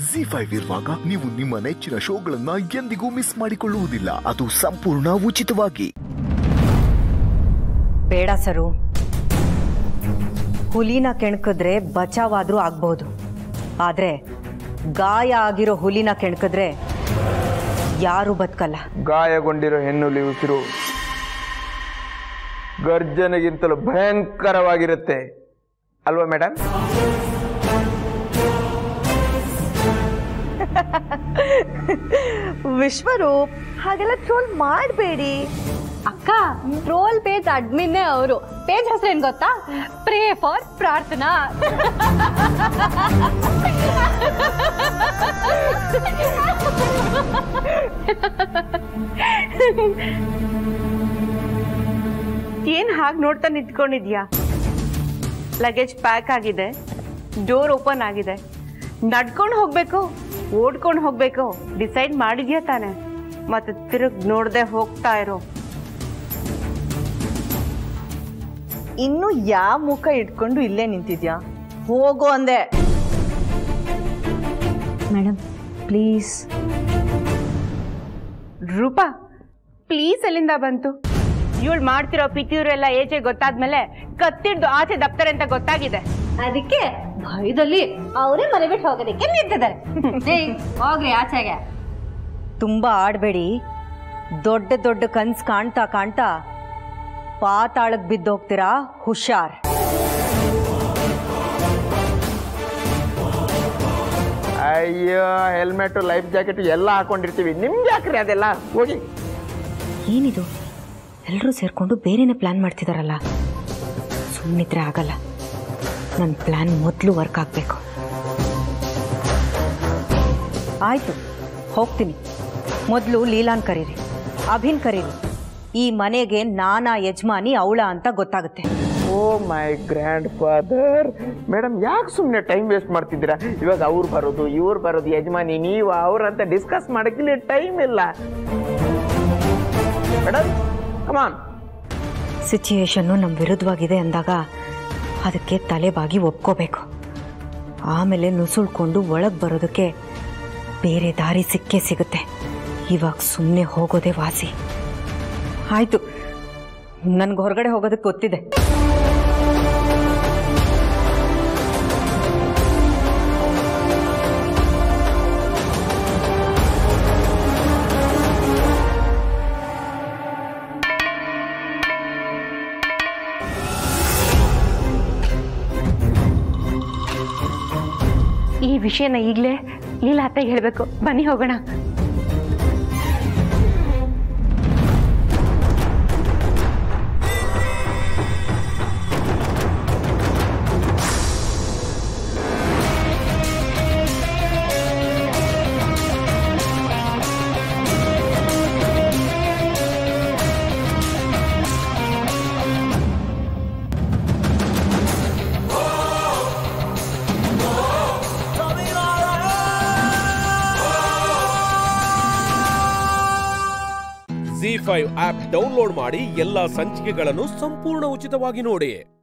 G five ಇರುವಾಗ ನೀವು ನಿಮ್ಮ ನೆಚ್ಚಿನ ಶೋಗಳನ್ನ ಎಂದಿಗೂ ಮಿಸ್ ಮಾಡಿಕೊಳ್ಳುವುದಿಲ್ಲ ಅದು ಸಂಪೂರ್ಣ ಉಚಿತವಾಗಿ ಬೇಡ ಸರು ಹುಲಿನ ಕೆಣಕಿದ್ರೆ ಬಚಾವಾದ್ರೂ ಆಗ್ಬೋದು ಆದ್ರೆ ಗಾಯ ಆಗಿರೋ ಹುಲಿನ ಕೆಣಕಿದ್ರೆ ಯಾರು ಬದುಕಲ್ಲ ಗಾಯಗೊಂಡಿರೋ ಹೆಣ್ಣುಲಿ ಉಸಿರು ಗರ್ಜನೆಗಿಂತಲೂ ಭಯಂಕರವಾಗಿರುತ್ತೆ ಅಲ್ವಾ ಮೇಡಮ್ ವಿಶ್ವರೂಪ್ ಹಾಗೆಲ್ಲ ಟ್ರೋಲ್ ಮಾಡಬೇಡಿ ಅಕ್ಕ ಟ್ರೋಲ್ ಪೇಜ್ ಅಡ್ಮಿನ್ನೇ ಅವರು ಪೇಜ್ ಹೆಸರೇನು ಗೊತ್ತಾ ಪ್ರೇ ಫಾರ್ ಪ್ರಾರ್ಥನಾ ಏನ್ ಹಾಗೆ ನೋಡ್ತಾ ನಿಂತ್ಕೊಂಡಿದ್ಯಾ ಲಗೇಜ್ ಪ್ಯಾಕ್ ಆಗಿದೆ ಡೋರ್ ಓಪನ್ ಆಗಿದೆ ನಡ್ಕೊಂಡು ಹೋಗ್ಬೇಕು ಓಡ್ಕೊಂಡು ಹೋಗ್ಬೇಕು ಡಿಸೈಡ್ ಮಾಡಿದ್ಯಾ ತಾನೆ ಮತ್ತೆ ತಿರುಗ್ ನೋಡ್ದೆ ಹೋಗ್ತಾ ಇರೋ ಇನ್ನು ಯಾವ ಮುಖ ಇಟ್ಕೊಂಡು ಇಲ್ಲೇ ನಿಂತಿದ್ಯಾ ಹೋಗು ಅಂದೆ ಮೇಡಮ್ ಪ್ಲೀಸ್ ರೂಪಾ ಪ್ಲೀಸ್ ಎಲ್ಲಿಂದ ಬಂತು ಇವಳು ಮಾಡ್ತಿರೋ ಪಿತಿಯವರೆಲ್ಲ ಏಜೆ ಗೊತ್ತಾದ್ಮೇಲೆ ಕತ್ತಿಡ್ದು ಆಚೆ ದಪ್ತಾರೆ ಅಂತ ಗೊತ್ತಾಗಿದೆ ಅದಕ್ಕೆ ಭಯದಲ್ಲಿ ಅವರೇ ಮನೆ ಬಿಟ್ಟು ಹೋಗೋದಕ್ಕೆ ನಿಂತಿದ್ದಾರೆ ಏಯ್, ಹೋಗ್ರಿ ಆಚೆಗೆ ತುಂಬಾ ಆಡ್ಬೇಡಿ ದೊಡ್ಡ ದೊಡ್ಡ ಕನ್ಸ್ ಕಾಣ್ತಾ ಕಾಣ್ತಾ ಪಾತಾಳಕ್ ಬಿದ್ದೋಗ್ತೀರಾ ಹುಷಾರ್ ಅಯ್ಯೋ ಹೆಲ್ಮೆಟ್ ಲೈಫ್ ಜಾಕೆಟ್ ಎಲ್ಲ ಹಾಕೊಂಡಿರ್ತೀವಿ ನಿಮ್ಗೆ ಯಾಕ್ರಿ ಅದೆಲ್ಲ ಹೋಗಿ ಏನಿದು ಎಲ್ಲರೂ ಸೇರ್ಕೊಂಡು ಬೇರೆನೇ ಪ್ಲಾನ್ ಮಾಡ್ತಿದಾರಲ್ಲ ಸುಮ್ಮನಿದ್ರೆ ಆಗಲ್ಲ ನನ್ನ ಪ್ಲಾನ್ ಮೊದಲು ವರ್ಕ್ ಆಗಬೇಕು ಆಯ್ತು ಹೋಗ್ತೀನಿ ಮೊದಲು ಲೀಲಾನ್ ಕರೀರಿ ಅಭಿನ್ ಕರೀರಿ ಈ ಮನೆಗೆ ನಾನಾ ಯಜಮಾನಿ ಅವಳ ಅಂತ ಗೊತ್ತಾಗುತ್ತೆ oh my grandfather madam ಯಾಕೆ ಸುಮ್ಮನೆ ಟೈಮ್ ವೇಸ್ಟ್ ಮಾಡ್ತಿದ್ದೀರಾ ಇವಾಗ ಅವ್ರು ಬರೋದು ಇವ್ರು ಬರೋದು ಯಜಮಾನಿ ನೀವು ಅವ್ರಂತ ಡಿಸ್ಕಸ್ ಮಾಡಕ್ಕೆ ಟೈಮ್ ಇಲ್ಲ ಮೇಡಮ್ ಕಮಾನ್ ಸಿಚುಯೇಷನ್ನು ನಮ್ಮ ವಿರುದ್ಧವಾಗಿದೆ ಅಂದಾಗ ಅದಕ್ಕೆ ತಲೆಬಾಗಿ ಒಪ್ಕೋಬೇಕು ಆಮೇಲೆ ನುಸುಳ್ಕೊಂಡು ಒಳಗೆ ಬರೋದಕ್ಕೆ ಬೇರೆ ದಾರಿ ಸಿಕ್ಕೇ ಸಿಗುತ್ತೆ ಇವಾಗ ಸುಮ್ಮನೆ ಹೋಗೋದೇ ವಾಸಿ ಆಯಿತು ನನಗೆ ಹೊರಗಡೆ ಹೋಗೋದಕ್ಕೆ ಗೊತ್ತಿದೆ ಈ ವಿಷಯನ ಈಗಲೇ ಲೀಲಾ ಅತ್ತೆಗೆ ಹೇಳಬೇಕು ಬನ್ನಿ ಹೋಗೋಣ ಜಿ ಫೈವ್ ಆಪ್ ಡೌನ್ಲೋಡ್ ಮಾಡಿ ಎಲ್ಲಾ ಸಂಚಿಕೆಗಳನ್ನು ಸಂಪೂರ್ಣ ಉಚಿತವಾಗಿ ನೋಡಿ